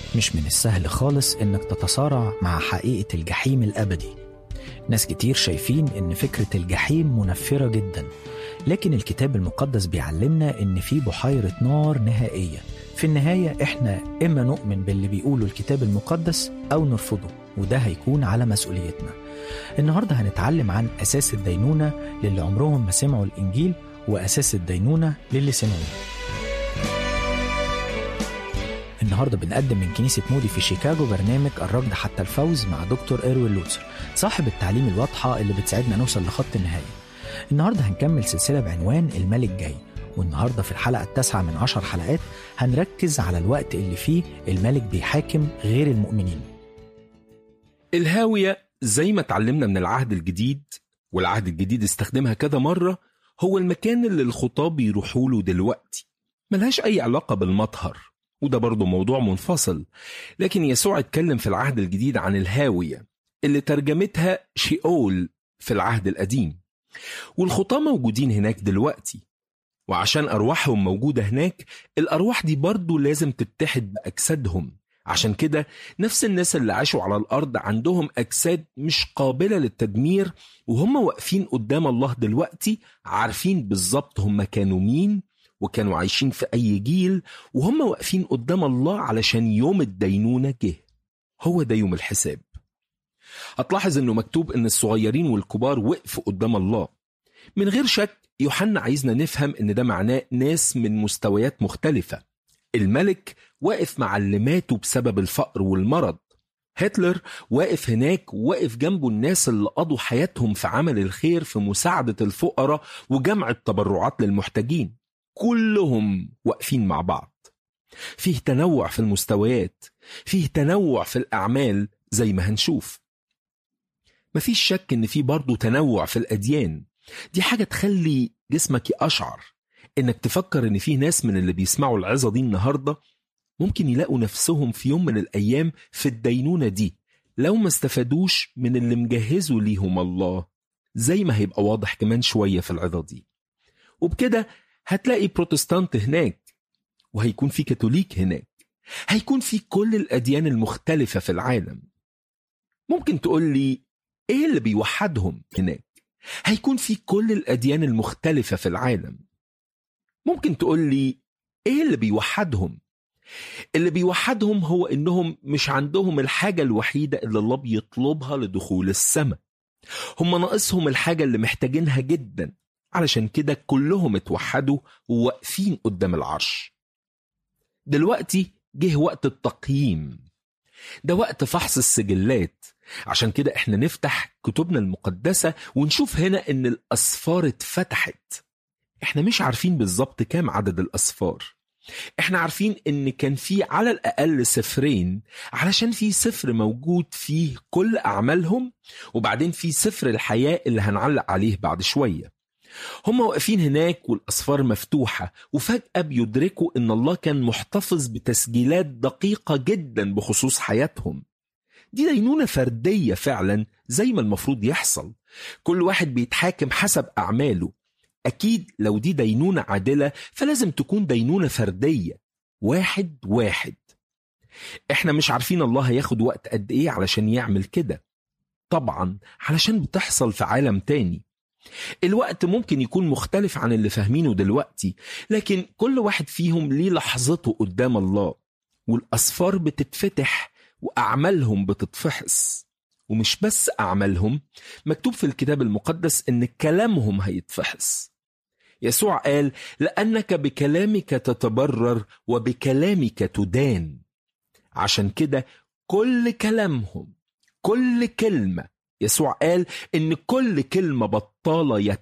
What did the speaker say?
مش من السهل خالص إنك تتصارع مع حقيقة الجحيم الأبدي ناس كتير شايفين إن فكرة الجحيم منفرة جدا لكن الكتاب المقدس بيعلمنا إن في بحيرة نار نهائية في النهاية إحنا إما نؤمن باللي بيقوله الكتاب المقدس أو نرفضه وده هيكون على مسؤوليتنا النهاردة هنتعلم عن أساس الدينونة للي عمرهم ما سمعوا الإنجيل وأساس الدينونة للي سمعوه النهارده بنقدم من كنيسة مودي في شيكاغو برنامج الركض حتى الفوز مع دكتور إيروين لوتسر صاحب التعليم الواضحة اللي بتساعدنا نوصل لخط النهاية النهارده هنكمل سلسلة بعنوان الملك جاي والنهارده في الحلقة التاسعة من عشر حلقات هنركز على الوقت اللي فيه الملك بيحاكم غير المؤمنين الهاوية زي ما اتعلمنا من العهد الجديد والعهد الجديد استخدمها كذا مرة هو المكان اللي الخطاب بيروحوا له دلوقتي ملهاش أي علاقة بالمطهر وده برضه موضوع منفصل لكن يسوع اتكلم في العهد الجديد عن الهاوية اللي ترجمتها شيئول في العهد القديم والخطاة موجودين هناك دلوقتي وعشان أرواحهم موجودة هناك الأرواح دي برضه لازم تتحد بأجسادهم عشان كده نفس الناس اللي عاشوا على الأرض عندهم أجساد مش قابلة للتدمير وهم واقفين قدام الله دلوقتي عارفين بالظبط هم كانوا مين وكانوا عايشين في أي جيل وهم واقفين قدام الله علشان يوم الدينونة جه هو ده يوم الحساب هتلاحظ انه مكتوب ان الصغيرين والكبار وقفوا قدام الله من غير شك يوحنا عايزنا نفهم ان ده معناه ناس من مستويات مختلفة الملك واقف مع اللي ماتوا بسبب الفقر والمرض هتلر واقف هناك واقف جنبه الناس اللي قضوا حياتهم في عمل الخير في مساعدة الفقراء وجمع التبرعات للمحتاجين كلهم واقفين مع بعض فيه تنوع في المستويات فيه تنوع في الأعمال زي ما هنشوف مفيش شك ان في برضه تنوع في الأديان دي حاجة تخلي جسمك يقشعر انك تفكر ان في ناس من اللي بيسمعوا العظة دي النهاردة ممكن يلاقوا نفسهم في يوم من الأيام في الدينونة دي لو ما استفادوش من اللي مجهزه ليهم الله زي ما هيبقى واضح كمان شوية في العظة دي وبكده هتلاقي بروتستانت هناك وهيكون في كاثوليك هناك هيكون في كل الأديان المختلفة في العالم ممكن تقول لي إيه اللي بيوحدهم هناك هيكون في كل الأديان المختلفة في العالم ممكن تقول لي إيه اللي بيوحدهم اللي بيوحدهم هو إنهم مش عندهم الحاجة الوحيدة اللي الله بيطلبها لدخول السماء هم ناقصهم الحاجة اللي محتاجينها جدا علشان كده كلهم اتوحدوا وواقفين قدام العرش دلوقتي جه وقت التقييم ده وقت فحص السجلات عشان كده احنا نفتح كتبنا المقدسة ونشوف هنا ان الأسفار اتفتحت احنا مش عارفين بالظبط كام عدد الأسفار احنا عارفين ان كان في على الأقل سفرين علشان في سفر موجود فيه كل أعمالهم وبعدين في سفر الحياة اللي هنعلق عليه بعد شوية هم واقفين هناك والأسفار مفتوحة وفجأة بيدركوا إن الله كان محتفظ بتسجيلات دقيقة جدا بخصوص حياتهم دي دينونة فردية فعلا زي ما المفروض يحصل كل واحد بيتحاكم حسب أعماله أكيد لو دي دينونة عادلة فلازم تكون دينونة فردية واحد واحد احنا مش عارفين الله هياخد وقت قد ايه علشان يعمل كده طبعا علشان بتحصل في عالم تاني الوقت ممكن يكون مختلف عن اللي فاهمينه دلوقتي لكن كل واحد فيهم ليه لحظته قدام الله والأسفار بتتفتح وأعمالهم بتتفحص ومش بس أعمالهم مكتوب في الكتاب المقدس إن كلامهم هيتفحص يسوع قال لأنك بكلامك تتبرر وبكلامك تدان عشان كده كل كلامهم كل كلمة يسوع قال إن كل كلمة بطالة